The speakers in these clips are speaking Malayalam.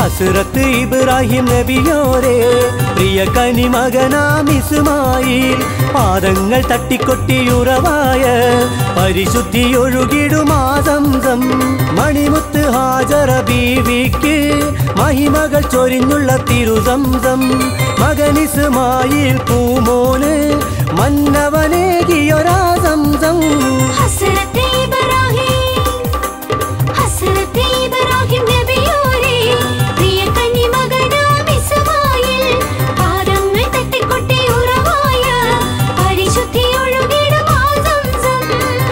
ഹസ്രത്ത് ഇബ്രാഹിം നബിയോരെ പ്രിയ കനിമകനാം ഇസ്മായിൽ പാദങ്ങൾ തട്ടിക്കൊട്ടിയുറവായ പരിശുദ്ധിയൊഴുകിടുമാസം മണിമുത്ത് ഹാജറ ബീവിക്ക് മഹിമകൾ ചൊരിഞ്ഞുള്ള തിരുസംസം മകൻ ഇസ്മായിൽ പൂമോന് മന്നവനേകിയൊരാസംസം ഹസ്രത്തെ ഇബ്രാഹിം ഹസ്രത്തെ ഇബ്രാഹിം നബിയോരെ പ്രിയ കന്യമകനാം ഇസ്മായിൽ പാദങ്ങൾ തട്ടിക്കൊട്ടി ഉറവായ പരിശുദ്ധി ഒഴുകിടും ആ സംസം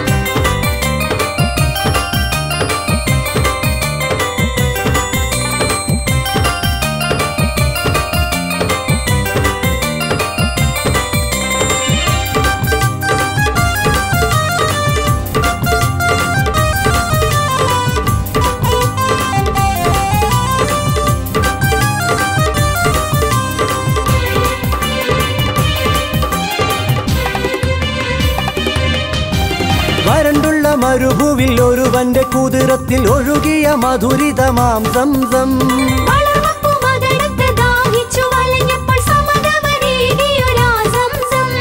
വരണ്ടുള്ള മരുഭുവിൽ ഒരുവന്റെ കുതിരത്തിൽ ഒഴുകിയ മധുരിതമാം സംസം വളർന്നപ്പൂ മകരത്ത് ദാഹിച്ചു വലഞ്ഞപ്പോൾ സമതവനേകിയൊരാ സംസം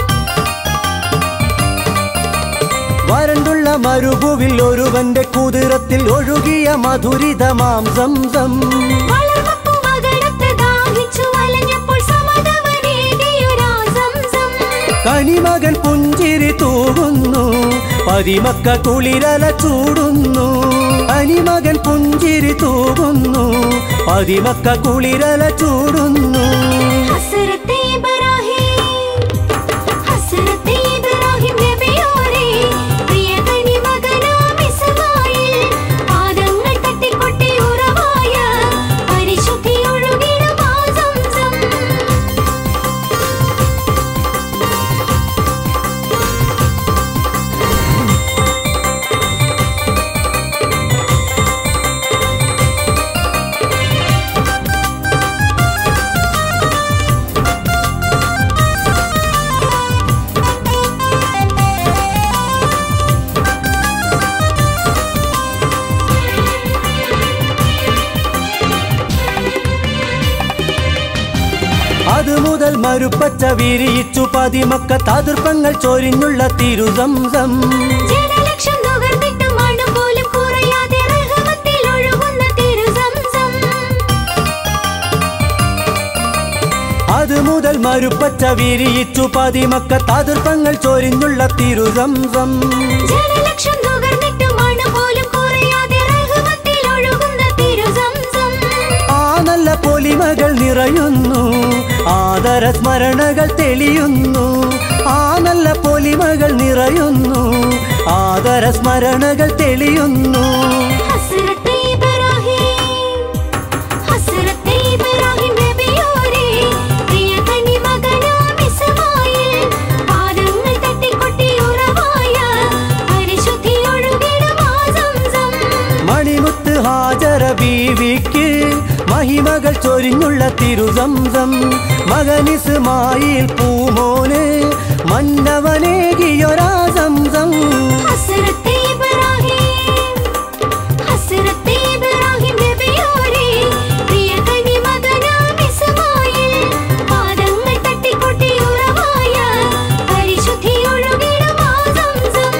വരണ്ടുള്ള മരുഭുവിൽ ഒരുവന്റെ കുതിരത്തിൽ ഒഴുകിയ മധുരിതമാം സംസം വളർന്നപ്പൂ മകരത്ത് ദാഹിച്ചു വലഞ്ഞപ്പോൾ സമതവനേകിയൊരാ സംസം കനിമകൻ പുഞ്ചിരി തൂകുന്നു പതിമക്ക കുളിരല ചൂടുന്നു കനിമകൻ പുഞ്ചിരി തൂകുന്നു പതിമക്ക കുളിരല ചൂടുന്നു ഹസ്രത്തെ ഇബ്രാഹിം ഹസ്രത്തെ ഇബ്രാഹിം നബിയോരെ പ്രിയ കനിമകനാം ഇസ്മായിൽ പാദങ്ങൾ തട്ടിക്കൊട്ടി ഉറവായ പരിശുദ്ധി ഒഴുകിടും ആ സംസം അത് മുതൽ മരുപ്പച്ച വിരിയിച്ചു പതിമക്ക തതിർപ്പങ്ങൾ ചൊരിഞ്ഞുള്ള തിരുസംസം ജനലക്ഷം നുകർന്നിട്ട് മണ്ണു പോലും കുറയാതെ റഹ്മത്തിൽ ഒഴുകുന്ന തിരുസംസം അത് മുതൽ മരുപ്പച്ച വിരിയിച്ചു പതിമക്ക തതിർപ്പങ്ങൾ ചൊരിഞ്ഞുള്ള തിരുസംസം ജനലക്ഷം നുകർന്നിട്ട് മണ്ണു പോലും കുറയാതെ റഹ്മത്തിൽ ഒഴുകുന്ന തിരുസംസം ആ നല്ല പൊലിമകൾ നിറയുന്നു ആദര സ്മരണകൾ തെളിയുന്നു ആ നല്ല പൊലിമകൾ നിറയുന്നു ആദര സ്മരണകൾ തെളിയുന്നു ഹസ്രത്തെ ഇബ്രാഹിം ഹസ്രത്തെ ഇബ്രാഹിം നബിയോരെ പ്രിയ കനിമകനാം ഇസ്മായിൽ പാദങ്ങൾ തട്ടിക്കൊട്ടി ഉറവായ പരിശുദ്ധി ഒഴുകിടും ആ സംസം മണിമുത്ത് ഹാജര ബീവിക്ക് മഹിമകൾ ചൊരിഞ്ഞുള്ള തിരുസംസം മകനിസ്മായിൽ പൂമോന് മന്നവനേകിയൊരാ സംസം ഹസ്രത്തെ ഇബ്രാഹിം ഹസ്രത്തെ ഇബ്രാഹിം നബിയോരെ പ്രിയ കനിമകനാം ഇസ്മായിൽ പാദങ്ങൾ തട്ടിക്കൊട്ടി ഉറവായ പരിശുദ്ധി ഒഴുകിടും ആ സംസം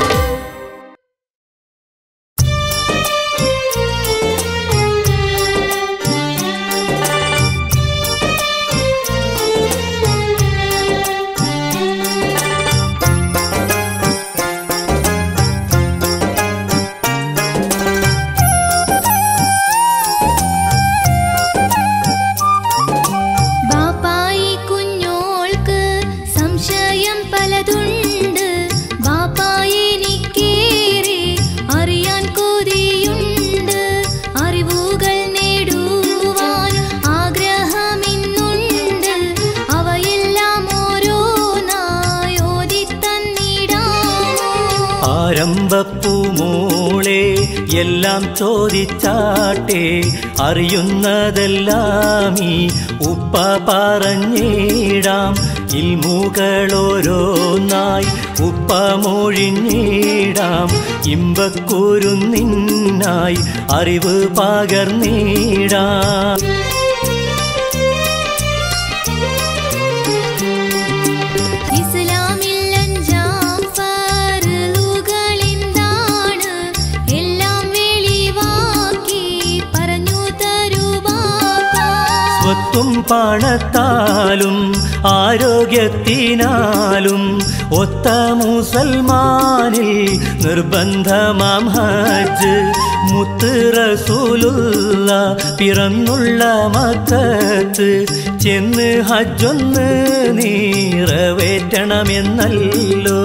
ബാപ്പായി കുഞ്ഞോൾക്ക് സംശയം പലതുണ്ട് ബാപ്പായി എനിക്കേറെ അറിയാൻ കൊതിയുണ്ട് അറിവുകൾ നേടുവാൻ ആഗ്രഹമിന്നുണ്ട് അവയെല്ലാം ഓരോന്നായി ഓതിത്തന്നിടാമോ ആരംഭപ്പൂമോളെ എല്ലാം ചോദിച്ചാട്ടെ അറിയുന്നതെല്ലാം ഈ ഉപ്പ പറഞ്ഞിടാം ഇൽമുകളോരോന്നായി ഉപ്പമൊഴിഞ്ഞിടാം ഇമ്പക്കുരുന്നിന്നായി അറിവ് പകർന്നിടാം ഇസ്ലാമിൽ അഞ്ചാം ഫർളുകളെന്താണ് എല്ലാം വെളിവാക്കി പറഞ്ഞു തരുവാക്കാം സ്വത്തും പണത്താലും ആരോഗ്യത്തിനാലും ഒത്ത മുസൽമാനിൽ നിർബന്ധമാം ഹജ്ജ് മുത്ത് റസൂലുള്ള പിറന്നുള്ള മക്കത്ത് ചെന്ന് ഹജ്ജൊന്ന് നീറവേറ്റണമെന്നല്ലോ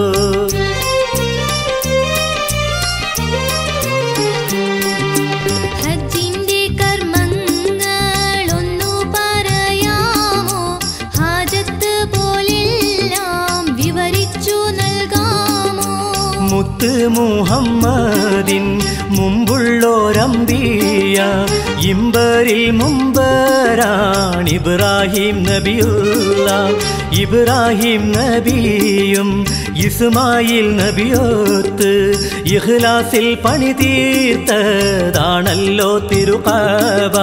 ഹജ്ജിന്റെ കർമ്മങ്ങളൊന്നു പറയാമോ ഹാജത്ത് പോലെല്ലാം വിവരിച്ചു നൽകാമോ മുത്ത് മുഹമ്മദിൻ മുമ്പുള്ളോരമ്പിയ ഇമ്പരിൽ മുമ്പരാണ് ഇബ്രാഹിം നബിയുള്ള ഇബ്രാഹിം നബിയും ഇസ്മായിൽ നബിയൊത്ത് ഇഖ്ലാസിൽ പണി തീർത്തതാണല്ലോ തിരുകബ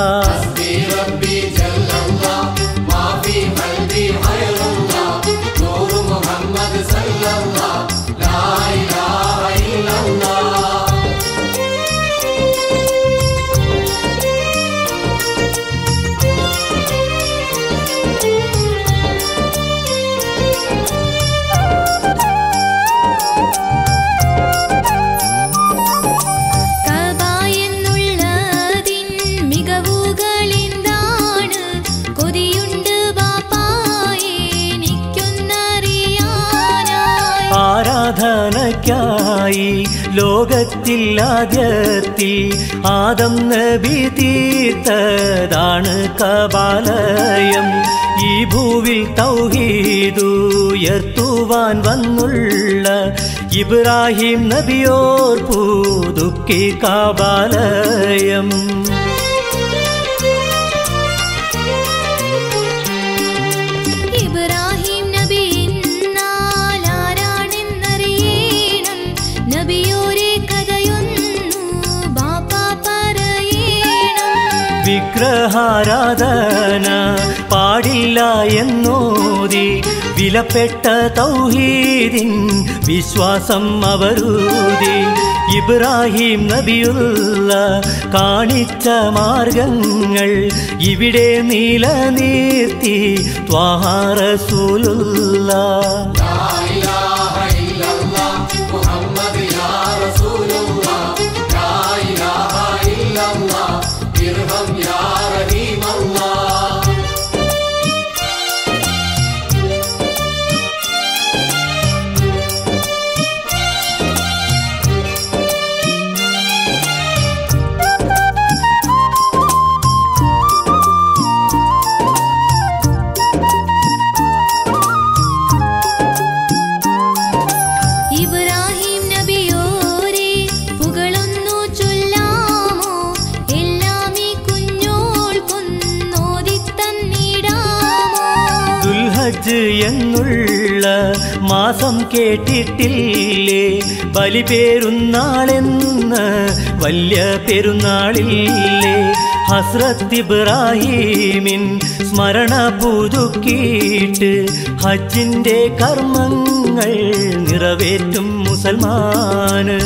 കബ എന്നുള്ളതിൻ മികവുകളെന്താണ് കൊതിയുണ്ട് ബാപ്പായെ എനിക്കൊന്നറിയാനായി ആരാധനയ്ക്കായി ലോകത്തിൽ ആദ്യത്തിൽ ആദം നബി തീർത്തതാണ് കപാലയം ഈ ഭൂവിൽ തൗഹീദുയർത്തുവാൻ വന്നുള്ള ഇബ്രാഹിം നബിയോർ പുതുക്കി കപാലയം ഇബ്രാഹിം നബി എന്നാൽ ആരാണെന്നറിയണം നബിയോരെ കഥയൊന്നു ബാപ്പ പറയണം വിഗ്രഹാരാധന പാടില്ല എന്നോതി വിലപ്പെട്ട തൗഹീദിൻ വിശ്വാസം അവരൂതി ഇബ്രാഹിം നബിയുള്ള കാണിച്ച മാർഗങ്ങൾ ഇവിടെ നിലനിർത്തി ത്വാഹാറസൂലുള്ള ഇബ്രാഹിം നബിയോരെ പുകളൊന്നു ചൊല്ലാമോ എല്ലാം ഈ കുഞ്ഞോൾക്കൊന്നോതി തന്നിടാമോ ദുൽഹജ് എന്നുള്ള മാസം കേട്ടിട്ടില്ലേ ബലിപേരുന്നാളെന്ന് വലിയ പെരുന്നാളില്ലേ ഹസ്രത്ത് ഇബ്രാഹിമിൻ സ്മരണ പുതുക്കിയിട്ട് ഹജ്ജിന്റെ കർമ്മങ്ങൾ നിറവേറ്റും മുസൽമാന്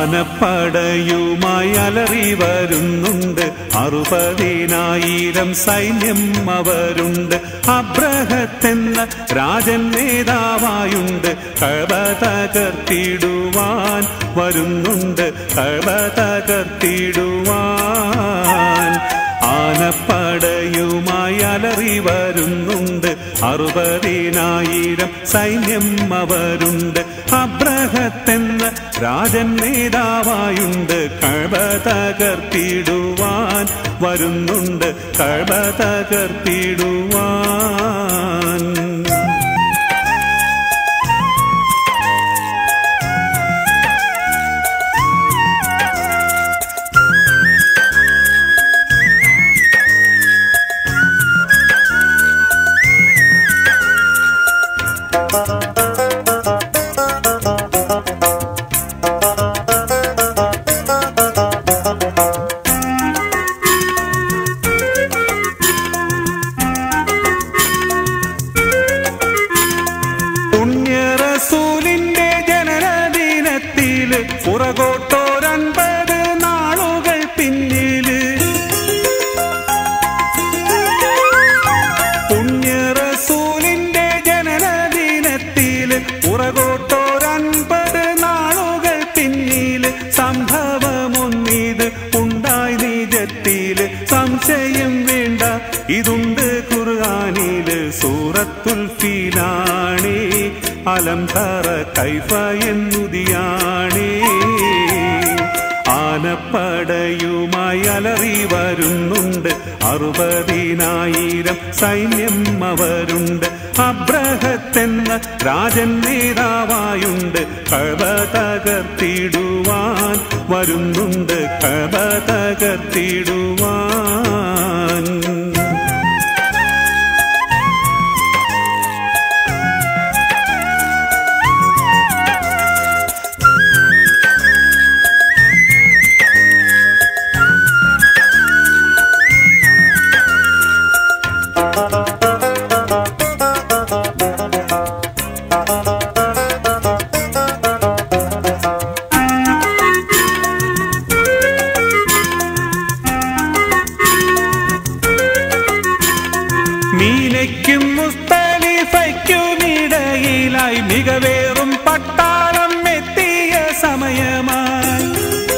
ആനപ്പടയുമായി അലറി വരുന്നുണ്ട് അറുപതിനായിരം സൈന്യം അവരുണ്ട് അബ്രഹത്തെന്ന രാജൻ നേതാവായുണ്ട് കഴ തകർത്തിടുവാൻ വരുന്നുണ്ട് കഴ തകർത്തിടുവാൻ ആനപ്പടയുമായി അലറി വരുന്നുണ്ട് അറുപതിനായിരം സൈന്യം അവരുണ്ട് അബ്രഹത്തെന്ന രാജൻ നേതാവായുണ്ട് കഴ തകർത്തിടുവാൻ വരുന്നുണ്ട് കഴ തകർത്തിടുവാൻ പുണ്യറസൂലിന്റെ ജനനദിനത്തില് പുറകോട്ടോരൻപത് നാളുകൾ പിന്നില് പുണ്യറസൂലിന്റെ ജനനദിനത്തില് പുറകോട്ടോരൻപത് നാളുകൾ പിന്നില് സംഭവമൊന്നിത് ഉണ്ടായി നിജത്തില് സംശയം വേണ്ട ഇതുണ്ട് ഖുർആനില് സൂറത്തുൽ ഫീലാണേ അലം തറ കൈഫ എന്നുതിയാണേ ആനപ്പടയുമായി അലറി വരുന്നുണ്ട് അറുപതിനായിരം സൈന്യം അവരുണ്ട് അബ്രഹത്തെന്ന രാജൻ നേതാവായുണ്ട് കഴ തകർത്തിടുവാൻ വരുന്നുണ്ട് കഴ തകർത്തിടുവാൻ മീനയ്ക്കും മുസ്തലിഫയ്ക്കുമിടയിലായി മികവേറും പട്ടാളം എത്തിയ സമയമായി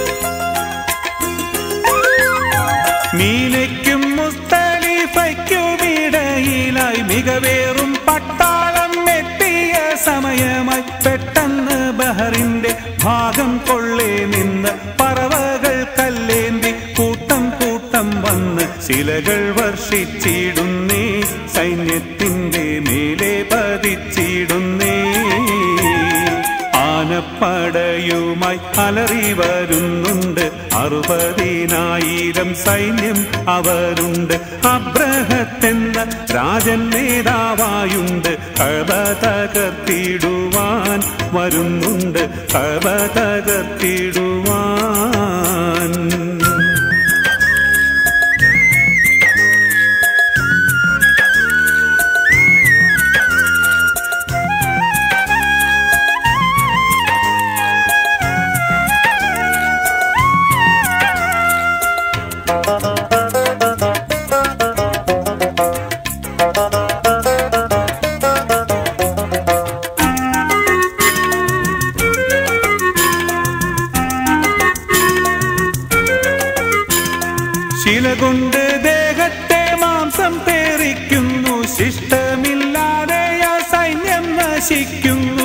മീനയ്ക്കും മുസ്തലിഫയ്ക്കുമിടയിലായി മികവേറും പട്ടാളം എത്തിയ സമയമായി പെട്ടെന്ന് ബഹറിന്റെ ഭാഗം കൊള്ളേ നിന്ന് പറവകൾ കല്ലേന്തി കൂട്ടം കൂട്ടം വന്ന് ശിലകൾ വർഷിച്ചിടുന്നേ സൈന്യത്തിന്റെ മേലെ പതിച്ചിടുന്നേ ആനപ്പടയുമായി അലറി വരുന്നുണ്ട് അറുപതിനായിരം സൈന്യം അവരുണ്ട് അബ്രഹത്തെന്ന രാജൻ നേതാവായുണ്ട് കഴ തകർത്തിടുവാൻ വരുന്നുണ്ട് കഴ തകർത്തിടുവാൻ ശില കൊണ്ട് ദേഹത്തെ മാംസം പേറിക്കുന്നു ശിഷ്ടമില്ലാതെ ആ സൈന്യം നശിക്കുന്നു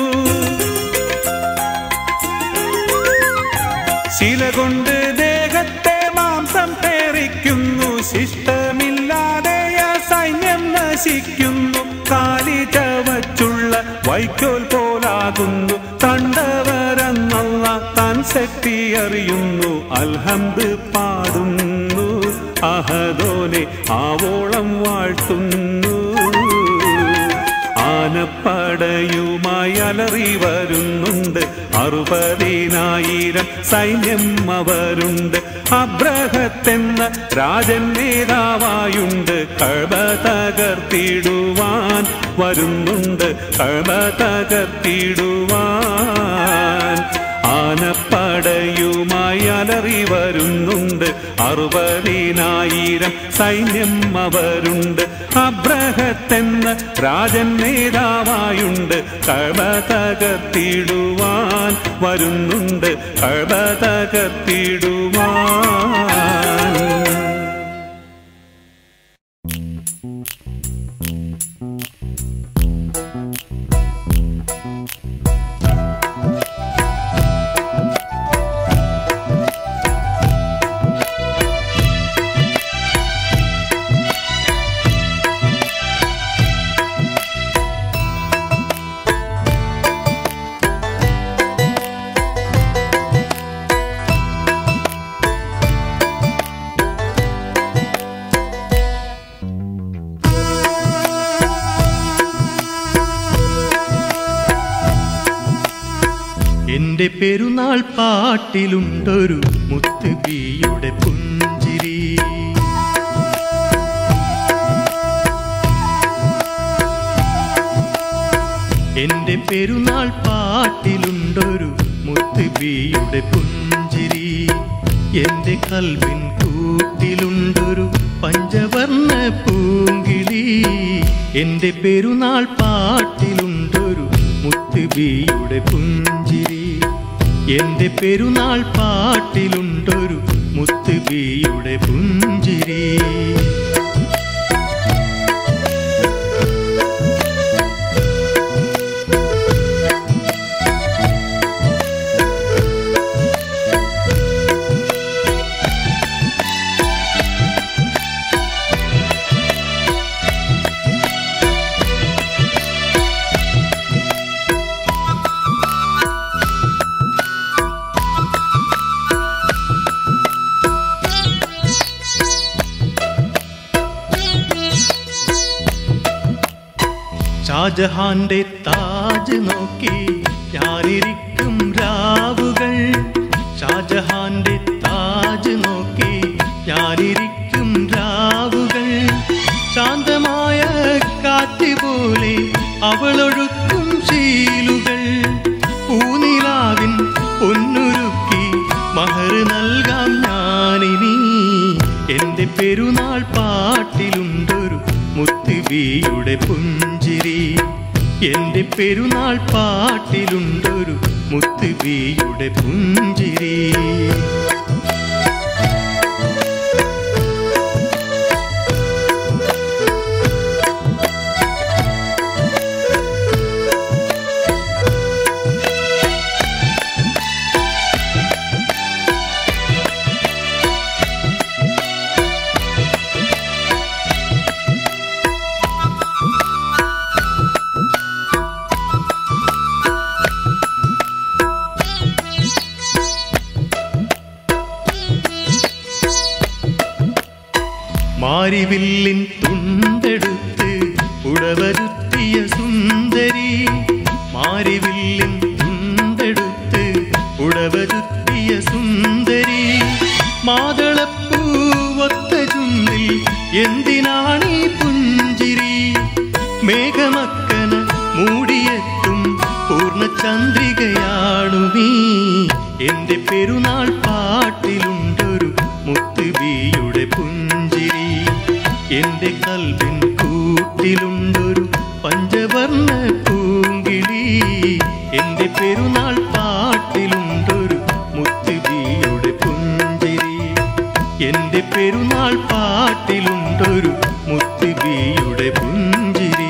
ശില കൊണ്ട് ദേഹത്തെ മാംസം പേറിക്കുന്നു ശിഷ്ടമില്ലാതെ ആ സൈന്യം നശിക്കുന്നു കാലി ചവച്ചുള്ള വൈക്കോൽ പോലാകുന്നു കണ്ടവരെന്നല്ല താൻ ശക്തി അറിയുന്നു അൽഹംദ് പാടുന്നു അഹദോനെ ആവോളം വാഴ്ത്തുന്നു ആനപ്പടയുമായി അലറി വരുന്നുണ്ട് അറുപതിനായിരം സൈന്യം അവരുണ്ട് അബ്രഹത്തെന്ന രാജൻ നേതാവായുണ്ട് കഴ തകർത്തിടുവാൻ വരുന്നുണ്ട് കഴ തകർത്തിടുവാൻ ആനപ്പടയുമായി അലറി വരുന്നുണ്ട് അറുപതിനായിരം സൈന്യം അവരുണ്ട് അബ്രഹത്തെന്ന രാജൻ നേതാവായുണ്ട് കഴ തകർത്തിടുവാൻ വരുന്നുണ്ട് കഴ തകർത്തിടുവാൻ എന്റെ പെരുന്നാൾ പാട്ടിലുണ്ടൊരു മുത്തുബിയുടെ പുഞ്ചിരി എന്റെ പെരുന്നാൾ പാട്ടിലുണ്ടൊരു മുത്തുബിയുടെ പുഞ്ചിരി എന്റെ കൽവിൻ കൂട്ടിലുണ്ടൊരു പഞ്ചവർണ്ണ പൂങ്കിളി എന്റെ പെരുന്നാൾ പാട്ടിലുണ്ടൊരു മുത്തുബിയുടെ പുഞ്ചിരി എന്റെ പെരുന്നാൾ പാട്ടിലുണ്ടൊരു മുത്തുബിയുടെ പുഞ്ചിരി ഷാജഹാന്റെ താജ് നോക്കി ഞാനിരിക്കും രാവുകൾ ഷാജഹാന്റെ താജ് നോക്കി ഞാനിരിക്കും രാവുകൾ ശാന്തമായ കാറ്റ് പോലെ അവളൊഴുക്കും ശീലുകൾ പൂനിലാവിൻ പൊന്നുരുക്കി മഹർ നൽകാം ഞാനിനി എന്റെ പെരുന്നാൾ പാട്ടിലുണ്ടൊരു മുത്തുബിയുടെ പുഞ്ചിരി എന്റെ പെരുന്നാൾ പാട്ടിലുണ്ടൊരു മുത്തുബിയുടെ പുഞ്ചിരി മാരിവില്ലിൻ തുണ്ടെടുത്ത് ഉടവരുത്തിയ സുന്ദരി മാരിവില്ലിൻ തുണ്ടെടുത്ത് ഉടവരുത്തിയ സുന്ദരി മാതളപ്പൂവൊത്ത ചുണ്ടിൽ എന്തിനാണീ പുഞ്ചിരി മേഘമക്കന മൂടിയെത്തും പൂർണ്ണചന്ദ്രികയാണു നീ എന്റെ പെരുന്നാൾ പാട്ടിലുണ്ടൊരു മുത്തുബിയുടെ പുഞ്ചിരി എന്റെ കൽവിൻ കൂട്ടിലുണ്ടൊരു പഞ്ചവർണ്ണ പൂങ്കിളി എന്റെ പെരുന്നാൾ പാട്ടിലുണ്ടൊരു മുത്തുബിയുടെ പുഞ്ചിരി എന്റെ പെരുന്നാൾ പാട്ടിലുണ്ടൊരു മുത്തുബിയുടെ പുഞ്ചിരി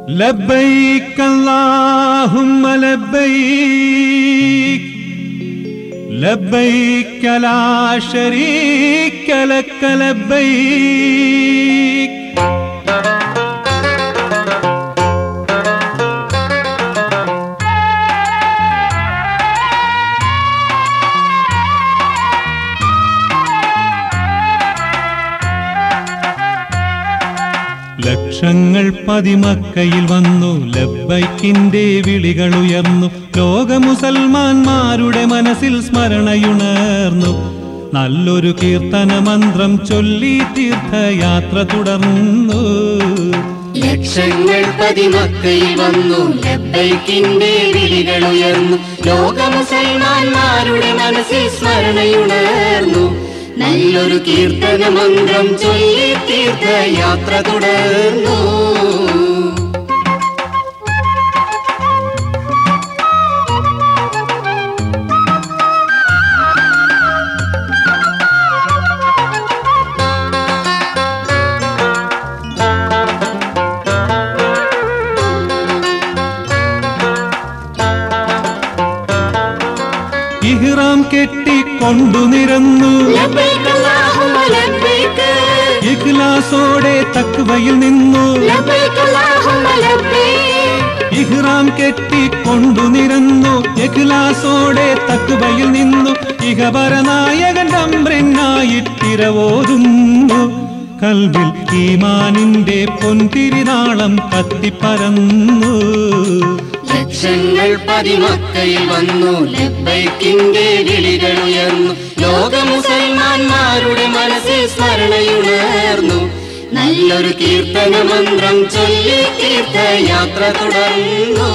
لبيك اللهم لبيك لبيك لا شريك لك لبيك ലക്ഷങ്ങൾ പതിമക്കയിൽ വന്നു ലബ്ബൈക്കിന്റെ വിളികൾ ഉയർന്നു ലോക മുസൽമാന്മാരുടെ മനസ്സിൽ സ്മരണയുണർന്നു നല്ലൊരു കീർത്തന മന്ത്രം ചൊല്ലി തീർത്ഥയാത്ര തുടർന്നു ലക്ഷങ്ങൾ പതിമക്കയിൽ വന്നു ലബ്ബൈക്കിന്റെ വിളികൾ ഉയർന്നു ലോക മുസൽമാന്മാരുടെ മനസ്സിൽ സ്മരണയുണർന്നു നല്ലൊരു കീർത്തന മന്ത്രം ചൊല്ലി തീർത്ഥയാത്ര തുടർന്നു ഇഹ്റാം കെട്ടിക്കൊണ്ടു നിരന്നു ലബ്ബൈക്ക് അല്ലാഹുമ്മ ലബ്ബൈക്ക് ഇഖ്ലാസോടെ തക്വയിൽ നിന്നു ലബ്ബൈക്ക് അല്ലാഹുമ്മ ലബ്ബൈക്ക് ഇഹ്റാം കെട്ടിക്കൊണ്ടു നിരന്നു ഇഖ്ലാസോടെ തക്വയിൽ നിന്നു ഇഹപരനായകൻ തമ്പ്രനായിട്ടിരവോതുന്നു കൽവിൽ ഈമാനിന്റെ പൊൻതിരിനാളം കത്തിപ്പരന്നു ലക്ഷങ്ങൾ പതിമക്കയിൽ വന്നു ലബ്ബൈക്കിന്റെ വിളികൾ ഉയർന്നു ലോക മുസൽമാന്മാരുടെ മനസ്സിൽ സ്മരണയുണർന്നു നല്ലൊരു കീർത്തന മന്ത്രം ചൊല്ലി തീർത്ഥയാത്ര തുടർന്നു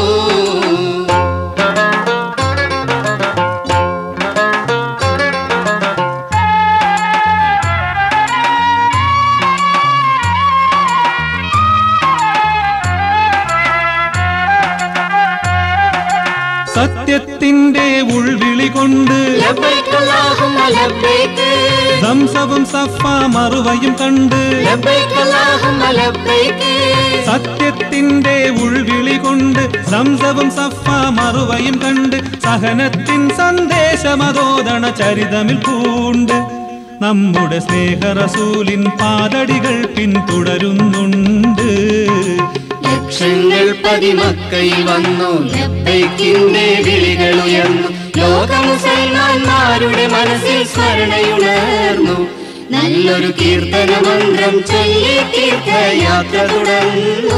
സത്യത്തിന്റെ ഉൾവിളി കൊണ്ട് ലബ്ബൈക്ക് അല്ലാഹുമ്മ ലബ്ബൈക്ക് സംസവും സഫ മറുവയും കണ്ട് ലബ്ബൈക്ക് അല്ലാഹുമ്മ ലബ്ബൈക്ക് സത്യത്തിന്റെ ഉൾവിളി കൊണ്ട് സംസവും സഫ മറുവയും കണ്ട് സഹനത്തിൻ സന്ദേശമതോദണ ചരിതമിൽ പൂണ്ട് നമ്മുടെ സ്നേഹറസൂലിൻ പാതടികൾ പിന്തുടരുന്നുണ്ട് ലക്ഷങ്ങൾ പതിമക്കയിൽ വന്നു ലബ്ബൈക്കിന്റെ വിളികൾ ഉയർന്നു ലോക മുസൽമാന്മാരുടെ മനസ്സിൽ സ്മരണയുണർന്നു നല്ലൊരു കീർത്തന മന്ത്രം ചൊല്ലി തീർത്ഥയാത്ര തുടർന്നു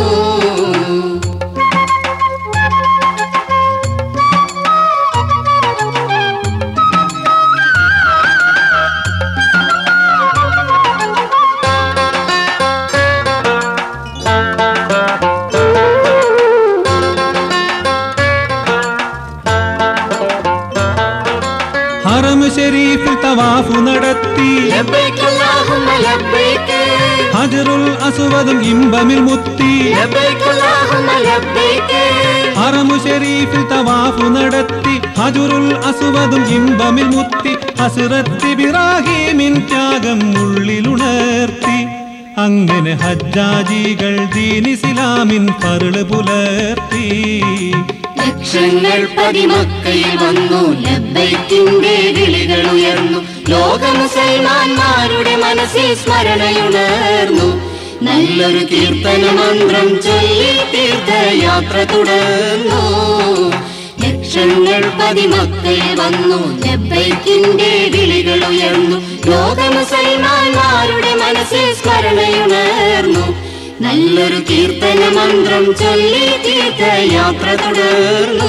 ഹറം ഷരീഫിൽ തവാഫു നടത്തി ലബ്ബൈക്ക് അല്ലാഹുമ്മ ലബ്ബൈക്ക് ഹജറുൽ അസുവതും ഇമ്പമിൽ മുത്തി ലബ്ബൈക്ക് അല്ലാഹുമ്മ ലബ്ബൈക്ക് ഹറമു ഷരീഫിൽ തവാഫു നടത്തി ഹജുറുൽ അസുവതും ഇമ്പമിൽ മുത്തി ഹസ്രത്ത് ഇബ്രാഹീമിൻ ത്യാഗം ഉള്ളിലുണർത്തി അങ്ങനെ ഹജ്ജാജികൾ ദീനിസ്ലാമിൻ പരുള് പുലർത്തി ലക്ഷങ്ങൾ പതിമക്കയിൽ വന്നു ലബ്ബൈക്കിന്റെ വിളികൾ ഉയർന്നു ലോക മുസൽമാന്മാരുടെ മനസ്സിൽ സ്മരണയുണർന്നു നല്ലൊരു കീർത്തന മന്ത്രം ചൊല്ലി തീർത്ഥയാത്ര തുടർന്നു ലക്ഷങ്ങൾ പതിമക്കയിൽ വന്നു ലബ്ബൈക്കിന്റെ വിളികൾ ഉയർന്നു ലോക മുസൽമാന്മാരുടെ മനസ്സിൽ സ്മരണയുണർന്നു നല്ലൊരു കീർത്തന മന്ത്രം ചൊല്ലി തീർത്ഥയാത്ര തുടർന്നു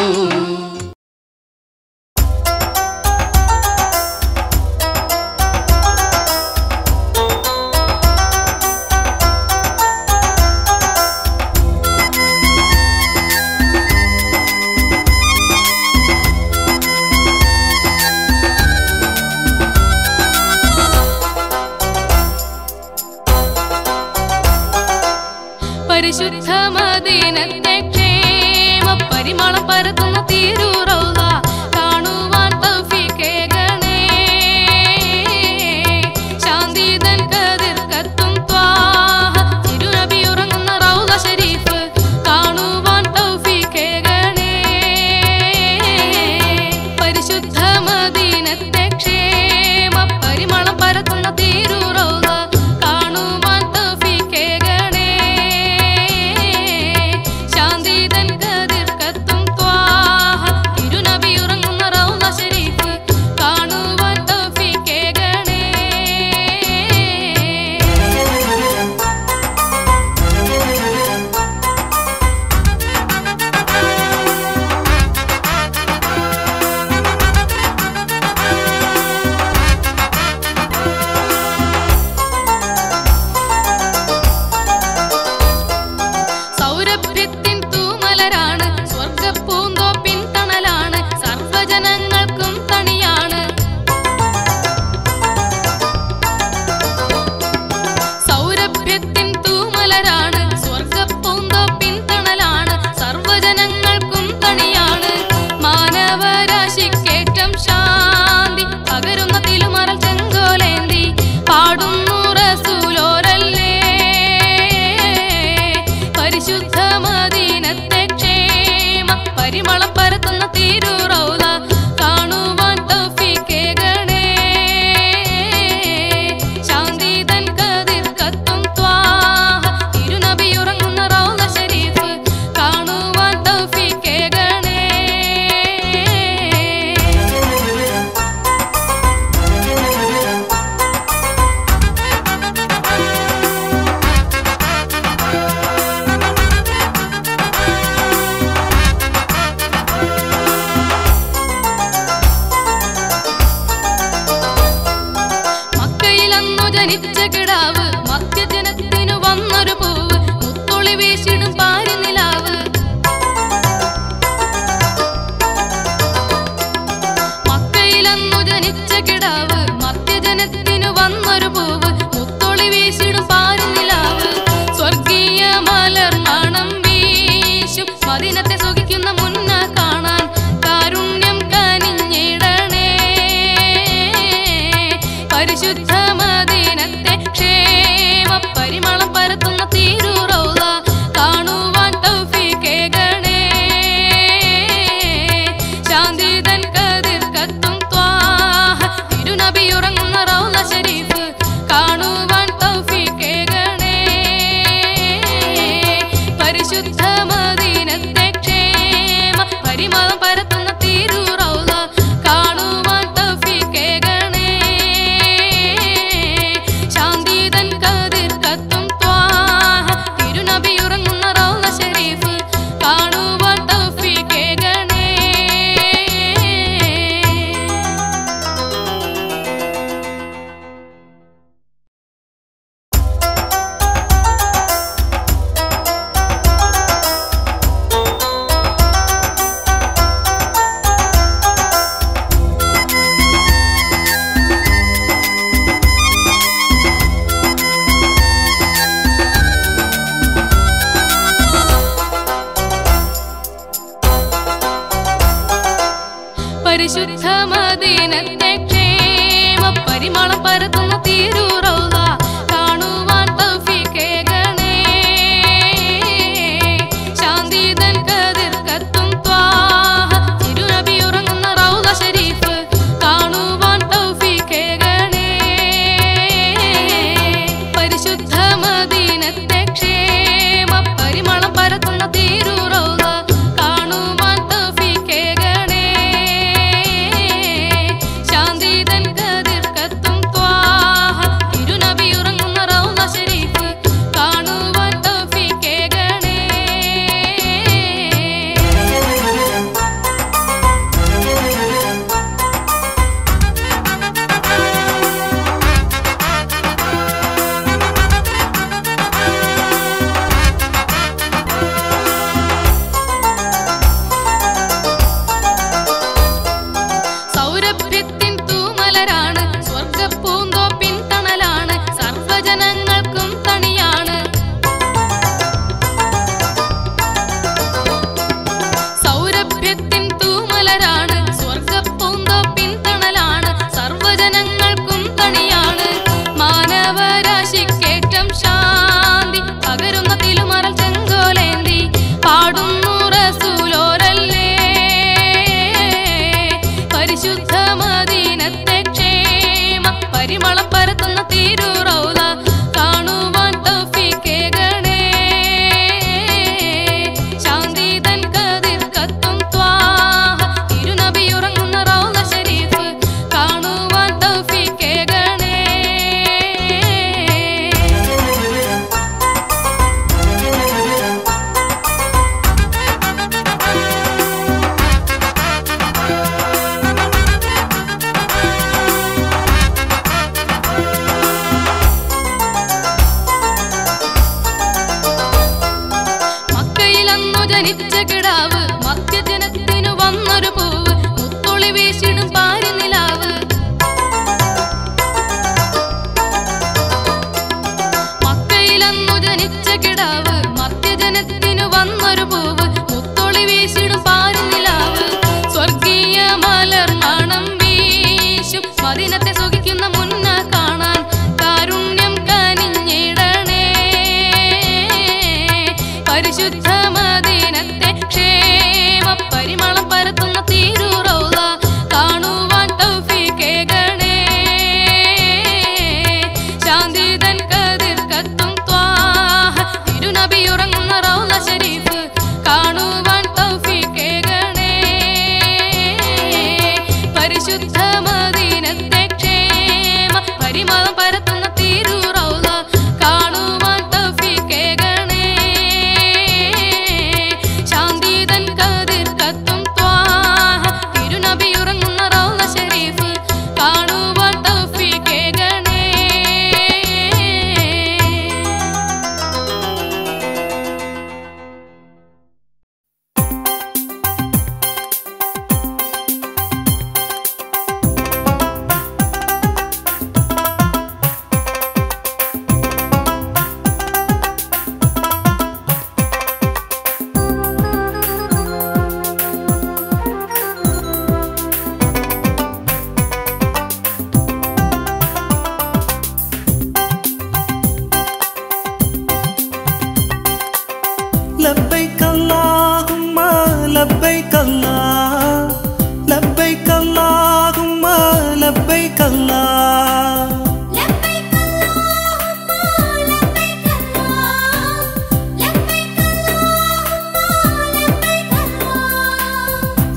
പരിശുദ്ധ മദീനത്തെ ക്ഷേമ പരിമളം പരത്തുന്ന തിരുറൗള കാണുവാൻ തൗഫീഖേകണേ ശാന്തിതൻ കതിർ കത്തും ത്വാഹ തിരുനബി ഉറങ്ങുന്ന റൗള ഷരീഫ് ജനിച്ച കിടാവ് മധ്യജനത്തിനു വന്നൊരു പൂവ് മുത്തൊളി വീശിടും പാരിനിലാവ് മക്കയിലന്നു ജനിച്ച കിടാവ് മധ്യജനത്തിനു വന്നൊരു പൂവ് മുത്തൊളി വീശിടും പാരുനിലാവ് സ്വർഗീയ മലർ മണം വീശും മദിനത്തെ സുഖിക്കുന്ന മുന്ന കാണാൻ കാരുണ്യം കനിഞ്ഞിടണേ പരിശുദ്ധ മദീനത്തെ ക്ഷേമ പരിമളം പരത്തുന്ന തീരൂറൗല കാണുവാൻ തൗഫീകേകണേ ശാന്തിതൻ കതിർ കത്തും ത്വാഹ തിരുനബി ഉറങ്ങുന്ന റൗല ശരീഫ് കാണുവാൻ തൗഫീകേകണേ പരിശുദ്ധ മദീനത്തെ ക്ഷേമ പരിമളം പരത്തുന്ന തിരുറൗല കാണുവാൻ തൗഫീകേകണേ ശാന്തിതൻ കതിർ കത്തും ത്വാഹ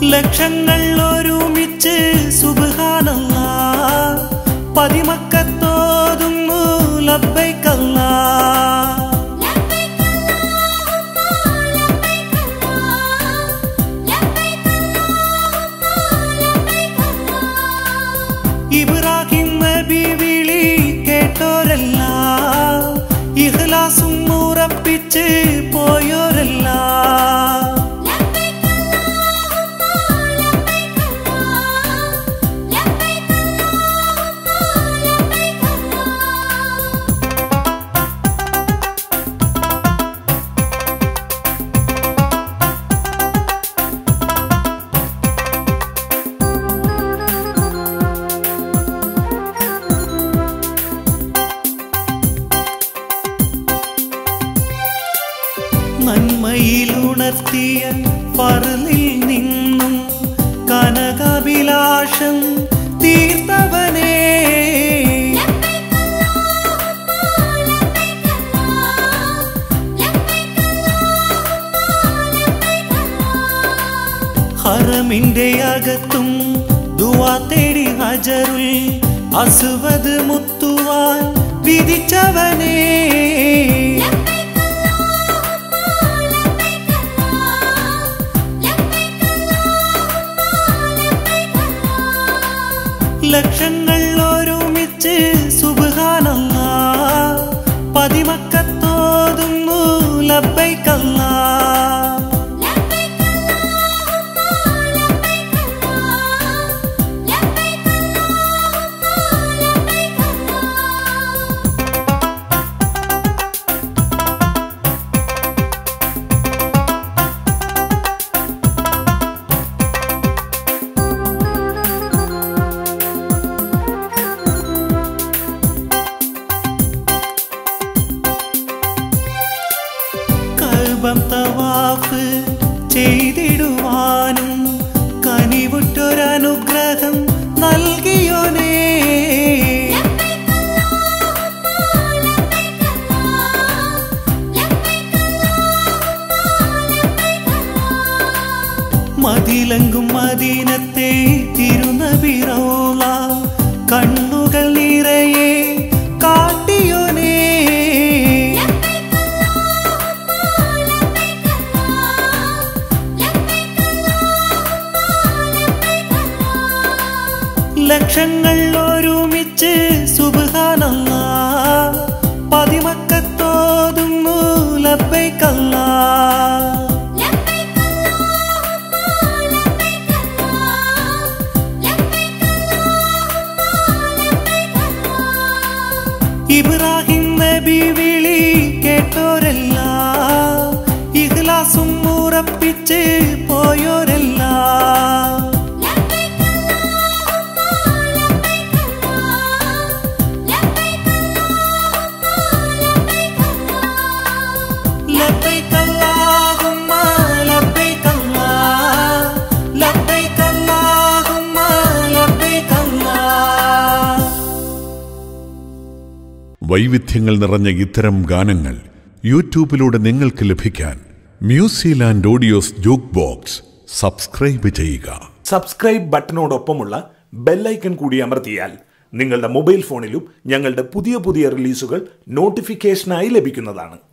ലക്ഷങ്ങൾ ഒരുമിച്ച് സുബാനല്ല പതിമക്കത്തോതുന്നു ലബ്ബൈക്കല്ല ഇബ്രാഹിം നബി വിളി കേട്ടോരല്ല ഇഹ്ലാസും ഉറപ്പിച്ച് പോയോരല്ല നന്മയിലുണർത്തിയ പറലിൽ നിന്നും കനകഭിലാഷം തീർത്തവനേ ഹറമിന്റെ അകത്തും ദുവാ തേടി ഹജറുൽ അസുവത് മുത്തുവാൻ വിധിച്ചവനേ ലക്ഷങ്ങൾ ഒരുമിച്ച് സുബാനല്ല പതിമക്കത്തോതുന്നു ലബ്ബൈക്കല്ല കൽബം തവാഫ് ചെയ്തിടുവാനും കനിവുറ്റൊരനുഗ്രഹം നൽകിയോനേ മതിലങ്കും മദീനത്തെ തിരുനബിറോള കണ്ണുകൾ നിറയെ കാട്ടിയോനേ ലക്ഷങ്ങൾ ഒരുമിച്ച് സുബാനല്ല പതിമക്കത്തോതുന്നു ലബ്ബൈക്കല്ല ഇബ്രാഹിം നബി വിളി കേട്ടോരല്ല ഇഖ്ലാസും ഉറപ്പിച്ച് പോയോരല്ല لبيك اللهم لبيك الله لبيك اللهم لبيك الله വൈവിധ്യങ്ങൾ നിറഞ്ഞ ഇത്തരം ഗാനങ്ങൾ യൂട്യൂബിലൂടെ നിങ്ങൾക്ക് ലഭിക്കാൻ Musiland audios juke box subscribe ചെയ്യുക സബ്സ്ക്രൈബ് ബട്ടണോടൊപ്പമുള്ള ബെല്ലൈക്കൺ കൂടി അമർത്തിയാൽ നിങ്ങളുടെ മൊബൈൽ ഫോണിലും ഞങ്ങളുടെ പുതിയ പുതിയ റിലീസുകൾ നോട്ടിഫിക്കേഷനായി ലഭിക്കുന്നതാണ്